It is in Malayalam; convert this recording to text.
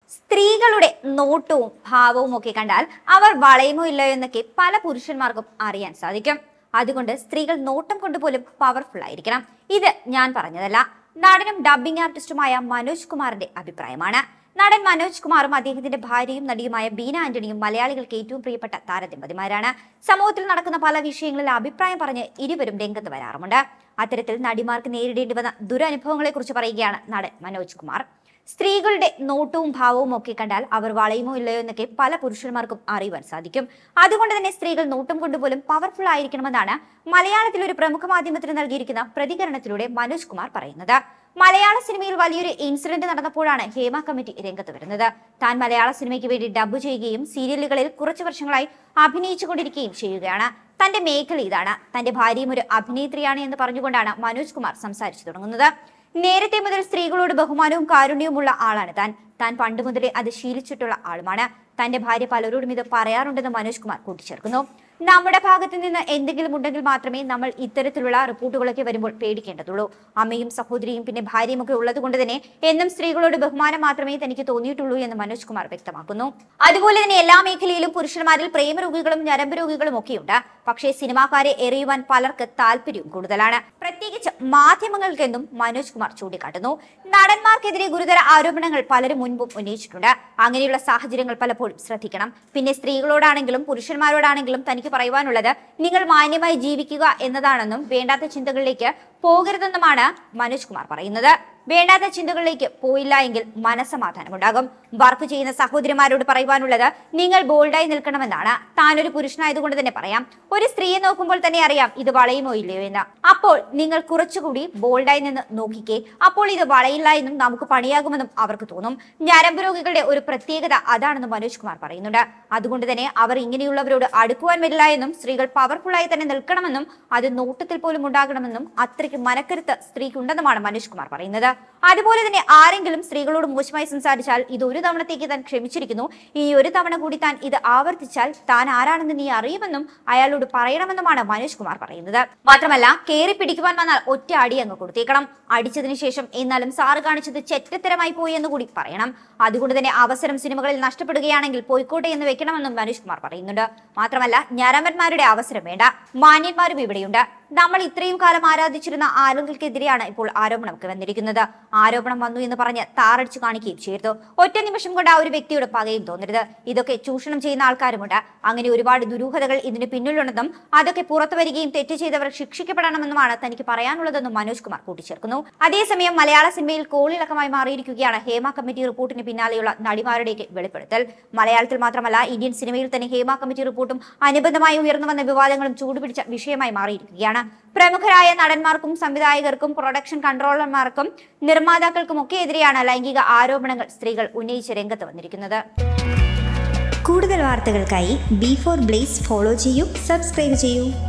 സ്ത്രീകളുടെ നോട്ടവും ഭാവവും ഒക്കെ കണ്ടാൽ അവർ വളയുമോ ഇല്ലയോ എന്നൊക്കെ പല പുരുഷന്മാർക്കും അറിയാൻ സാധിക്കും അതുകൊണ്ട് സ്ത്രീകൾ നോട്ടം കൊണ്ട് പോലും പവർഫുൾ ആയിരിക്കണം ഇത് ഞാൻ പറഞ്ഞതല്ല നടനും ഡബ്ബിംഗ് ആർട്ടിസ്റ്റുമായ മനോജ് കുമാറിന്റെ അഭിപ്രായമാണ് നടൻ മനോജ് കുമാറും അദ്ദേഹത്തിന്റെ ഭാര്യയും നടിയുമായ ബീന ആന്റണിയും മലയാളികൾക്ക് ഏറ്റവും പ്രിയപ്പെട്ട താരദമ്പതിമാരാണ് സമൂഹത്തിൽ നടക്കുന്ന പല വിഷയങ്ങളിൽ അഭിപ്രായം പറഞ്ഞ് ഇരുവരും രംഗത്ത് വരാറുമുണ്ട് അത്തരത്തിൽ നടിമാർക്ക് നേരിടേണ്ടി വന്ന ദുരനുഭവങ്ങളെ കുറിച്ച് പറയുകയാണ് നടൻ മനോജ് കുമാർ സ്ത്രീകളുടെ നോട്ടവും ഭാവവും ഒക്കെ കണ്ടാൽ അവർ വളയുമോ ഇല്ലയോ എന്നൊക്കെ പല പുരുഷന്മാർക്കും അറിയുവാൻ സാധിക്കും അതുകൊണ്ട് തന്നെ സ്ത്രീകൾ നോട്ടം കൊണ്ടുപോലും പവർഫുൾ ആയിരിക്കണമെന്നാണ് മലയാളത്തിൽ ഒരു പ്രമുഖ മാധ്യമത്തിന് നൽകിയിരിക്കുന്ന പ്രതികരണത്തിലൂടെ മനോജ് കുമാർ പറയുന്നത് മലയാള സിനിമയിൽ വലിയൊരു ഇൻസിഡന്റ് നടന്നപ്പോഴാണ് ഹേമ കമ്മിറ്റി രംഗത്ത് വരുന്നത് താൻ മലയാള സിനിമയ്ക്ക് വേണ്ടി ഡബ്ബ് ചെയ്യുകയും സീരിയലുകളിൽ കുറച്ചു വർഷങ്ങളായി അഭിനയിച്ചുകൊണ്ടിരിക്കുകയും ചെയ്യുകയാണ് തന്റെ മേഖല ഇതാണ് തന്റെ ഭാര്യയും ഒരു അഭിനേത്രിയാണ് എന്ന് പറഞ്ഞുകൊണ്ടാണ് മനോജ് കുമാർ സംസാരിച്ചു തുടങ്ങുന്നത് നേരത്തെ മുതൽ സ്ത്രീകളോട് ബഹുമാനവും കാരുണ്യവുമുള്ള ആളാണ് താൻ താൻ പണ്ട് മുതലേ അത് ശീലിച്ചിട്ടുള്ള ആളുമാണ് തന്റെ ഭാര്യ പലരോടും ഇത് പറയാറുണ്ടെന്ന് മനോജ് കുമാർ കൂട്ടിച്ചേർക്കുന്നു നമ്മുടെ ഭാഗത്ത് നിന്ന് എന്തെങ്കിലും ഉണ്ടെങ്കിൽ മാത്രമേ നമ്മൾ ഇത്തരത്തിലുള്ള റിപ്പോർട്ടുകളൊക്കെ വരുമ്പോൾ പേടിക്കേണ്ടതുള്ളൂ അമ്മയും സഹോദരിയും പിന്നെ ഭാര്യയും ഒക്കെ ഉള്ളത് കൊണ്ട് തന്നെ എന്നും സ്ത്രീകളോട് ബഹുമാനം മാത്രമേ തനിക്ക് തോന്നിയിട്ടുള്ളൂ എന്ന് മനോജ് കുമാർ വ്യക്തമാക്കുന്നു അതുപോലെ തന്നെ എല്ലാ മേഖലയിലും പുരുഷന്മാരിൽ പ്രേമരോഗികളും ഞരമ്പ് രോഗികളും ഒക്കെയുണ്ട് പക്ഷേ സിനിമാക്കാരെ എറിയുവാൻ പലർക്ക് താല്പര്യവും കൂടുതലാണ് പ്രത്യേകിച്ച് മാധ്യമങ്ങൾക്കെന്നും മനോജ് കുമാർ ചൂണ്ടിക്കാട്ടുന്നു നടന്മാർക്കെതിരെ ഗുരുതര ആരോപണങ്ങൾ പലരും മുൻപും ഉന്നയിച്ചിട്ടുണ്ട് അങ്ങനെയുള്ള സാഹചര്യങ്ങൾ പലപ്പോഴും ശ്രദ്ധിക്കണം പിന്നെ സ്ത്രീകളോടാണെങ്കിലും പുരുഷന്മാരോടാണെങ്കിലും തനിക്ക് പറയുവാനുള്ളത് നിങ്ങൾ മാന്യമായി ജീവിക്കുക എന്നതാണെന്നും വേണ്ടാത്ത ചിന്തകളിലേക്ക് പോകരുതെന്നുമാണ് മനോജ് കുമാർ പറയുന്നത് വേണ്ടാത്ത ചിന്തകളിലേക്ക് പോയില്ല എങ്കിൽ മനസ്സമാധാനം ഉണ്ടാകും വർക്ക് ചെയ്യുന്ന സഹോദരിമാരോട് പറയുവാനുള്ളത് നിങ്ങൾ ബോൾഡായി നിൽക്കണമെന്നാണ് താനൊരു പുരുഷനായതുകൊണ്ട് തന്നെ പറയാം ഒരു സ്ത്രീയെ നോക്കുമ്പോൾ തന്നെ അറിയാം ഇത് വളയുമോ ഇല്ലയോ എന്ന് അപ്പോൾ നിങ്ങൾ കുറച്ചുകൂടി ബോൾഡായി നിന്ന് നോക്കിക്കേ അപ്പോൾ ഇത് വളയില്ല എന്നും നമുക്ക് പണിയാകുമെന്നും അവർക്ക് തോന്നും ഞരമ്പ് രോഗികളുടെ ഒരു പ്രത്യേകത അതാണെന്ന് മനോജ് കുമാർ പറയുന്നുണ്ട് അതുകൊണ്ട് തന്നെ അവർ ഇങ്ങനെയുള്ളവരോട് അടുക്കുവാൻ വരില്ല എന്നും സ്ത്രീകൾ പവർഫുള്ളായി തന്നെ നിൽക്കണമെന്നും അത് നോട്ടത്തിൽ പോലും ഉണ്ടാകണമെന്നും അത്രയ്ക്ക് മനക്കരുത്ത് സ്ത്രീക്കുണ്ടെന്നുമാണ് മനോജ് കുമാർ പറയുന്നത് അതുപോലെ തന്നെ ആരെങ്കിലും സ്ത്രീകളോട് മോശമായി സംസാരിച്ചാൽ ഇത് ഒരു തവണത്തേക്ക് താൻ ക്ഷമിച്ചിരിക്കുന്നു ഈ ഒരു തവണ കൂടി താൻ ഇത് ആവർത്തിച്ചാൽ താൻ ആരാണെന്ന് നീ അറിയുമെന്നും അയാളോട് പറയണമെന്നുമാണ് മനോജ് കുമാർ പറയുന്നത് മാത്രമല്ല കേറി പിടിക്കുവാൻ വന്നാൽ ഒറ്റ അടി അങ്ങ് കൊടുത്തേക്കണം അടിച്ചതിന് ശേഷം എന്നാലും സാറ് കാണിച്ചത് ചെറ്റത്തരമായി പോയി എന്ന് കൂടി പറയണം അതുകൊണ്ട് തന്നെ അവസരം സിനിമകളിൽ നഷ്ടപ്പെടുകയാണെങ്കിൽ പോയിക്കോട്ടെ എന്ന് വെക്കണമെന്നും മനോജ് കുമാർ പറയുന്നുണ്ട് മാത്രമല്ല ഞരമ്പന്മാരുടെ അവസരം വേണ്ട മാന്യന്മാരും ഇവിടെയുണ്ട് നമ്മൾ ഇത്രയും കാലം ആരാധിച്ചിരുന്ന ആളുകൾക്കെതിരെയാണ് ഇപ്പോൾ ആരോപണമൊക്കെ വന്നിരിക്കുന്നത് ആരോപണം വന്നു എന്ന് പറഞ്ഞ് താറടിച്ചു കാണിക്കുകയും ചെയ്തു ഒറ്റ നിമിഷം കൊണ്ട് ആ ഒരു വ്യക്തിയുടെ പകയും തോന്നരുത് ഇതൊക്കെ ചൂഷണം ചെയ്യുന്ന ആൾക്കാരുമുണ്ട് അങ്ങനെ ഒരുപാട് ദുരൂഹതകൾ ഇതിന് പിന്നിലുണ്ടെന്നും അതൊക്കെ പുറത്തു വരികയും തെറ്റ് ചെയ്തവർ ശിക്ഷിക്കപ്പെടണമെന്നുമാണ് തനിക്ക് പറയാനുള്ളതെന്നും മനോജ് കുമാർ കൂട്ടിച്ചേർക്കുന്നു അതേസമയം മലയാള സിനിമയിൽ കോളിളക്കമായി മാറിയിരിക്കുകയാണ് ഹേമ കമ്മിറ്റി റിപ്പോർട്ടിന് പിന്നാലെയുള്ള നടിമാരുടെയൊക്കെ വെളിപ്പെടുത്തൽ മലയാളത്തിൽ മാത്രമല്ല ഇന്ത്യൻ സിനിമയിൽ തന്നെ ഹേമ കമ്മിറ്റി റിപ്പോർട്ടും അനുബന്ധമായി ഉയർന്നു വന്ന വിവാദങ്ങളും ചൂടുപിടിച്ച വിഷയമായി മാറിയിരിക്കുകയാണ് പ്രമുഖരായ നടന്മാർക്കും സംവിധായകർക്കും പ്രൊഡക്ഷൻ കൺട്രോളർമാർക്കും നിർമ്മാതാക്കൾക്കും ഒക്കെ എതിരെയാണ് ലൈംഗിക ആരോപണങ്ങൾ സ്ത്രീകൾ ഉന്നയിച്ച് രംഗത്ത് വന്നിരിക്കുന്നത് കൂടുതൽ വാർത്തകൾക്കായി ബി ഫോർ ബ്ലേസ് ഫോളോ ചെയ്യൂ സബ്സ്ക്രൈബ് ചെയ്യൂ